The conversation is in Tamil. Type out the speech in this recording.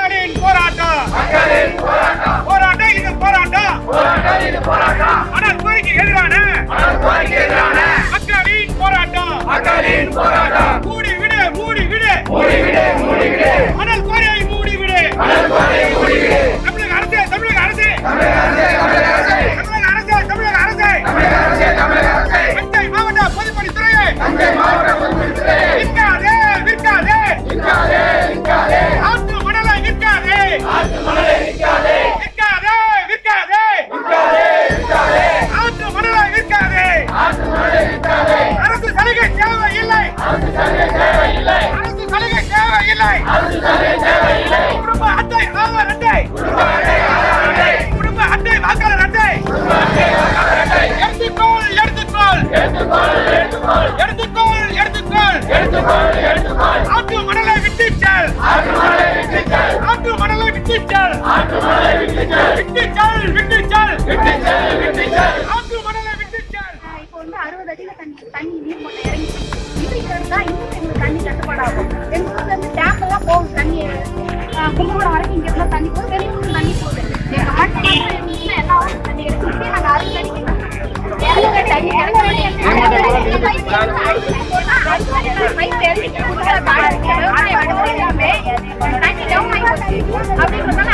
மக்களின் போராட்டம் போராட்டம் இது போராட்டம் ஆனால் கோரிக்கை எதிரான மக்களின் போராட்டம் மூடி விடு மூடி விடு அனல் கோரியை மூடி விடு தமிழக அரசு தமிழக அரசு தமிழக அரசு தமிழக அரசு தஞ்சை மாவட்ட பொதுப்பணித்துறையை விற்காதே விற்காதே ஆற்று மணலை விற்காதே விற்காதே விற்காதே ஆற்று மணலை விற்காதே அரசு சலுகை தேவையில்லை அரசு சலுகை தேவையில்லை குடும்ப அட்டை ஆதார் அட்டை குடும்ப அட்டை வாக்காளர் அட்டை எடுத்துக்கோள் எடுத்துக்கோள் எடுத்துக்கோள் எடுத்துக்கோள் ஆற்று மணலை விட்டு செல் ஆற்று மணலை விட்டு செல் விட்டு செல் விட்டு செல் ஆற்று மணலை விட்டு செல் இப்போ வந்து அறுபது அடியில தண்ணி தண்ணி நீர் மட்டம் இறங்கி இது இருந்தா இன்னும் எங்களுக்கு தண்ணி தட்டுப்பாடாகும் எங்க ஊர்ல இருந்து டேம்ல தான் போகும் தண்ணி ஆஹ் கும்பகோணம் வரைக்கும் இங்க எல்லாம் தண்ணி போகுது வெளியூர் தண்ணி போகுது எங்க மட்டம் மட்டும் இருந்துச்சுன்னா எல்லா ஊரும் தண்ணி இருக்கு இப்படி நாங்க அறுபது அடிக்கு இறங்குற தண்ணி இறங்க வேண்டிய அறுபது அடிக்கு pipe இருந்து அடிச்சு போனா அறுபது அடியில pipe இறங்கிட்டு உள்ள பாடு இருக்கு. விவசாயம் பண்ணுறது எல்லாமே தண்ணி down ஆகி போச்சு. அப்படின்றதால